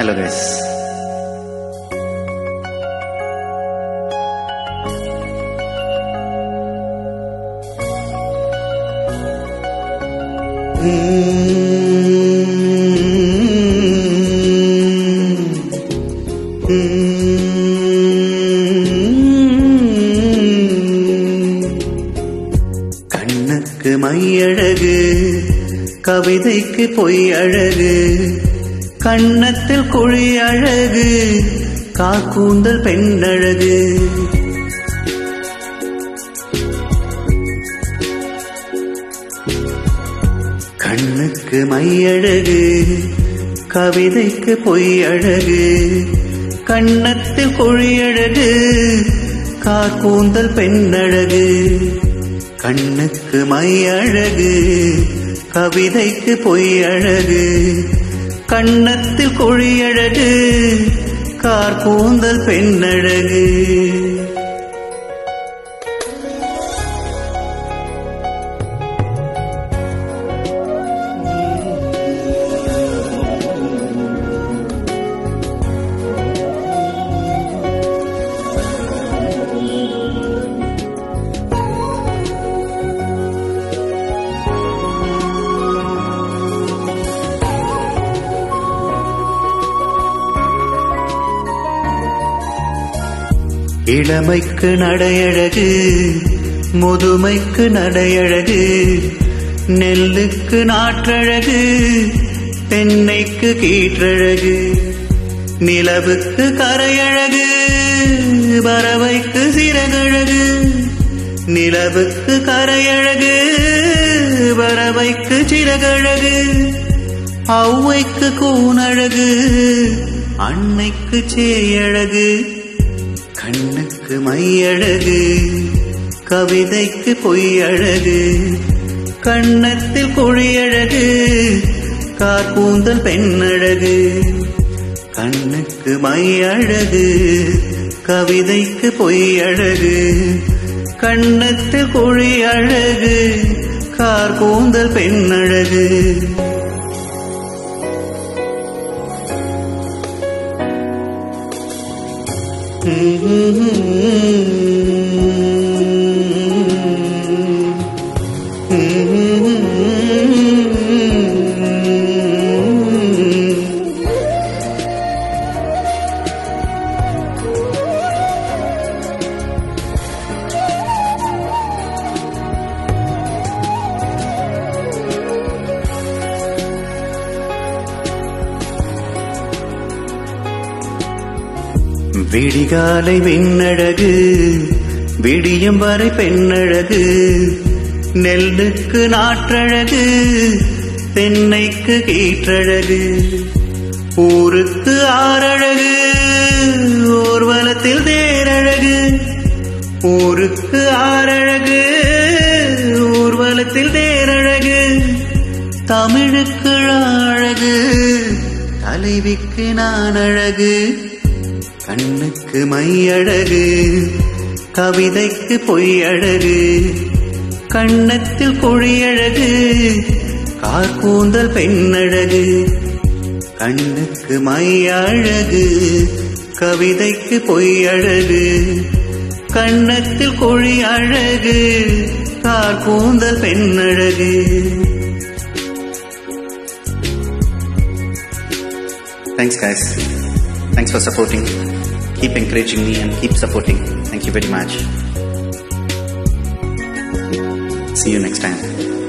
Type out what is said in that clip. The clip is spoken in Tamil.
ஹலோ கைஸ் கண்ணுக்கு மையழகு கவிதைக்கு பொய் அழகு கண்ணத்தில் குழி அழகு காக்கூந்தல் பெண்ணழகு கண்ணுக்கு மையழகு கவிதைக்கு பொய் அழகு கண்ணத்தில் குழி அழகு காக்கூந்தல் பெண்ணழகு கண்ணுக்கு மை அழகு கவிதைக்கு பொய் அழகு கண்ணத்தில் குழி அழகு கார்கூந்தல் பெண்ணழகு இளமைக்கு நடையழகு முதுமைக்கு நடையழகு நெல்லுக்கு நாற்றழகு தென்னைக்கு கீற்றழகு நிலவுக்கு கரையழகு பறவைக்கு சிறகழகு நிலவுக்கு கரையழகு பறவைக்கு சிறகழகு ஔவைக்கு கூனழகு அன்னைக்கு சேயழகு கண்ணுக்கு மையழகு கவிதைக்கு பொய்யழகு கண்ணத்தில் குழியழகு கார்கூந்தல் பெண்ணழகு கண்ணுக்கு மையழகு கவிதைக்கு பொய்யழகு கண்ணத்தில் குழி அழகு கார்கூந்தல் பெண்ணழகு விடிகாலை விண்ணழகு விடியும் வரை பெண்ணழகு நெல்லுக்கு நாற்றழகு தென்னைக்கு கீற்றழகு ஊருக்கு ஆறழகு ஊர்வலத்தில் தேரழகு ஊருக்கு ஆறழகு ஊர்வலத்தில் தேரழகு தமிழுக்கு அழகு தலைவிக்கு நான் அழகு கண்ணுக்கு மையழகு கவிதைக்கு பொய்யழகு கண்ணத்தில் குழியழகு கார்கூந்தல் பெண்ணழகு கண்ணுக்கு மையழகு கவிதைக்கு பொய்யழகு கண்ணத்தில் குழி அழகு கார்கூந்தல் பெண்ணழகு Thanks, guys. Thanks for supporting. Keep encouraging me and keep supporting. Thank you very much. See you next time.